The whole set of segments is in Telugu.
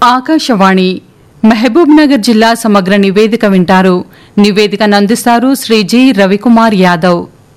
ఆకాశవాణి మహబూబ్ నగర్ జిల్లా సమగ్ర నివేదిక వింటారు నివేదికను అందిస్తారు శ్రీ జి రవికుమార్ యాదవ్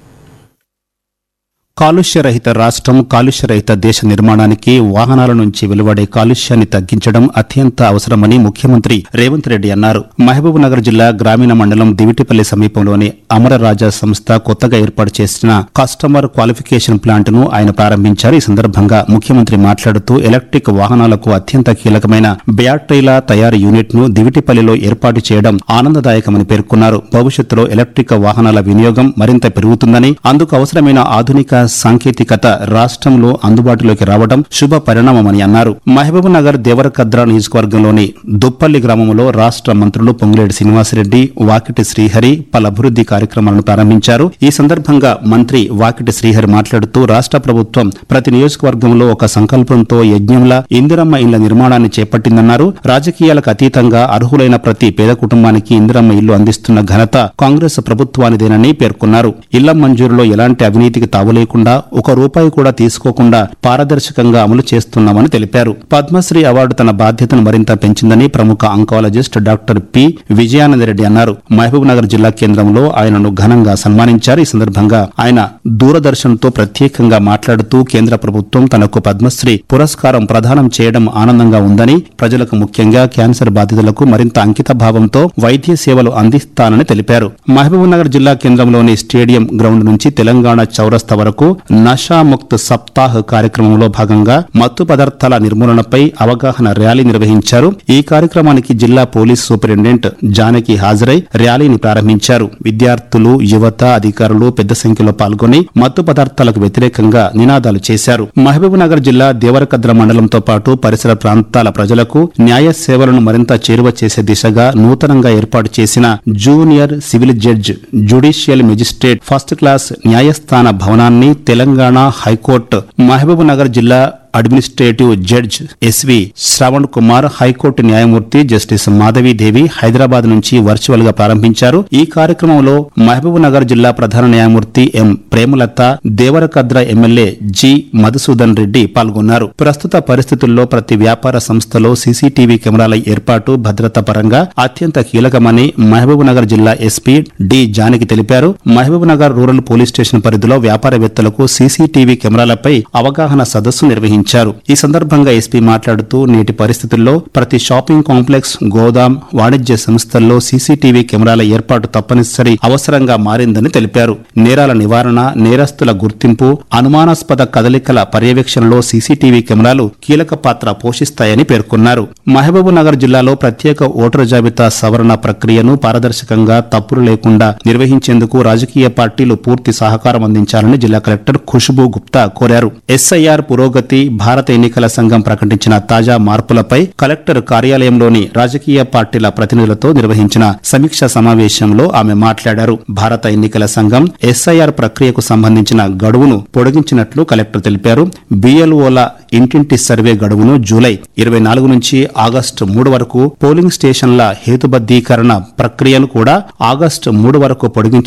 కాలుష్యరహిత రాష్ట్రం కాలుష్యరహిత దేశ నిర్మాణానికి వాహనాల నుంచి వెలువడే కాలుష్యాన్ని తగ్గించడం అత్యంత అవసరమని ముఖ్యమంత్రి రేవంత్ రెడ్డి అన్నారు మహబూబ్ నగర్ జిల్లా గ్రామీణ మండలం దివిటిపల్లి సమీపంలోని అమరరాజా సంస్థ కొత్తగా ఏర్పాటు చేసిన కస్టమర్ క్వాలిఫికేషన్ ప్లాంట్ ను ఆయన ప్రారంభించారు ఈ సందర్భంగా ముఖ్యమంత్రి మాట్లాడుతూ ఎలక్ట్రిక్ వాహనాలకు అత్యంత కీలకమైన బ్యాటరీల తయారీ యూనిట్ ను దివిటిపల్లిలో ఏర్పాటు చేయడం ఆనందదాయకమని పేర్కొన్నారు భవిష్యత్తులో ఎలక్ట్రిక్ వాహనాల వినియోగం మరింత పెరుగుతుందని అందుకు అవసరమైన ఆధునిక సాంకేతికత రాష్ట్రంలో అందుబాటులోకి రావడం శుభ పరిణామమని అన్నారు మహబూబ్ నగర్ దేవరకద్ర నియోజకవర్గంలోని దుప్పల్లి గ్రామంలో రాష్ట్ర మంత్రులు పొంగులేటి శ్రీనివాసరెడ్డి వాకిటి శ్రీహరి పలు అభివృద్ది కార్యక్రమాలను ప్రారంభించారు ఈ సందర్భంగా మంత్రి వాకిటి శ్రీహరి మాట్లాడుతూ రాష్ట్ర ప్రభుత్వం ప్రతి నియోజకవర్గంలో ఒక సంకల్పంతో యజ్ఞంలా ఇందిరమ్మ ఇళ్ల నిర్మాణాన్ని చేపట్టిందన్నారు రాజకీయాలకు అతీతంగా అర్హులైన ప్రతి పేద కుటుంబానికి ఇందిరమ్మ ఇల్లు అందిస్తున్న ఘనత కాంగ్రెస్ ప్రభుత్వానిదేనని పేర్కొన్నారు ఇళ్ల మంజూరులో ఎలాంటి అవినీతికి తావులేకుండా ఒక రూపాయి కూడా తీసుకోకుండా పారదర్శకంగా అమలు చేస్తున్నామని తెలిపారు పద్మశ్రీ అవార్డు తన బాధ్యతను మరింత పెంచిందని ప్రముఖ ఆంకాలజిస్ట్ డాక్టర్ పి విజయానందరెడ్డి అన్నారు మహబూబ్ నగర్ జిల్లా కేంద్రంలో ఆయనను ఘనంగా సన్మానించారు ఈ సందర్భంగా ఆయన దూరదర్శన్ తో ప్రత్యేకంగా మాట్లాడుతూ కేంద్ర ప్రభుత్వం తనకు పద్మశ్రీ పురస్కారం ప్రదానం చేయడం ఆనందంగా ఉందని ప్రజలకు ముఖ్యంగా క్యాన్సర్ బాధితులకు మరింత అంకిత భావంతో వైద్య సేవలు అందిస్తానని తెలిపారు మహబూబ్ నగర్ జిల్లా కేంద్రంలోని స్టేడియం గ్రౌండ్ నుంచి తెలంగాణ చౌరస్తా వరకు నషాముక్త్ సప్తాహ్ కార్యక్రమంలో భాగంగా మత్తు పదార్థాల నిర్మూలనపై అవగాహన ర్యాలీ నిర్వహించారు ఈ కార్యక్రమానికి జిల్లా పోలీస్ సూపరింటెండెంట్ జానకి హాజరై ర్యాలీని ప్రారంభించారు విద్యార్థులు యువత అధికారులు పెద్ద సంఖ్యలో పాల్గొని మత్తు పదార్థాలకు వ్యతిరేకంగా నినాదాలు చేశారు మహబూబ్ నగర్ జిల్లా దేవరకద్ర మండలంతో పాటు పరిసర ప్రాంతాల ప్రజలకు న్యాయ సేవలను మరింత చేరువ చేసే దిశగా నూతనంగా ఏర్పాటు చేసిన junior civil judge judicial magistrate first class న్యాయస్థాన భవనాన్ని తెలంగాణ హైకోర్టు మహబూబ్ నగర్ జిల్లా administrative judge SV Shravan Kumar high court న్యాయమూర్తి జస్టిస్ మాధవీదేవి హైదరాబాద్ నుంచి వర్చువల్ గా ప్రారంభించారు ఈ కార్యక్రమంలో మహబూబ్ నగర్ జిల్లా ప్రధాన న్యాయమూర్తి M Premalatha Devarakadra MLA G Madhusudan Reddy పాల్గొన్నారు ప్రస్తుత పరిస్థితుల్లో ప్రతి వ్యాపార సంస్థలో సీసీటీవీ కెమెరాల ఏర్పాటు భద్రత పరంగా అత్యంత కీలకమని మహబూబ్ నగర్ జిల్లా ఎస్పీ డి జానకి తెలిపారు Mahbub Nagar rural police station పరిధిలో వ్యాపారవేత్తలకు సీసీటీవీ కెమెరాలపై అవగాహన సదస్సు నిర్వహించారు ఈ సందర్భంగా ఎస్పీ మాట్లాడుతూ నేటి పరిస్థితుల్లో ప్రతి షాపింగ్ కాంప్లెక్స్ గోదాం వాణిజ్య సంస్థల్లో సీసీటీవీ కెమెరాల ఏర్పాటు తప్పనిసరి అవసరంగా మారిందని తెలిపారు నేరాల నివారణ నేరస్తుల గుర్తింపు అనుమానాస్పద కదలికల పర్యవేక్షణలో సీసీటీవీ కెమెరాలు కీలక పాత్ర పోషిస్తాయని పేర్కొన్నారు మహబూబ్ నగర్ జిల్లాలో ప్రత్యేక ఓటరు జాబితా సవరణ ప్రక్రియను పారదర్శకంగా తప్పులు లేకుండా నిర్వహించేందుకు రాజకీయ పార్టీలు పూర్తి సహకారం అందించాలని జిల్లా కలెక్టర్ ఖుష్బూ గుప్తా కోరారు ఎస్ఐఆర్ పురోగతి భారత ఎన్నికల సంఘం ప్రకటించిన తాజా మార్పులపై కలెక్టర్ కార్యాలయంలోని రాజకీయ పార్టీల ప్రతినిధులతో నిర్వహించిన సమీక్ష సమావేశంలో ఆమె మాట్లాడారు భారత ఎన్నికల సంఘం ఎస్ఐఆర్ ప్రక్రియకు సంబంధించిన గడువును పొడిగించినట్లు కలెక్టర్ తెలిపారు బిఎల్ఓల ఇంటింటి సర్వే గడువును జూలై ఇరవై నాలుగు నుంచి ఆగస్టు మూడు వరకు పోలింగ్ స్టేషన్ల హేతుబద్దీకరణ ప్రక్రియను కూడా ఆగస్టు మూడు వరకు పొడిగించారు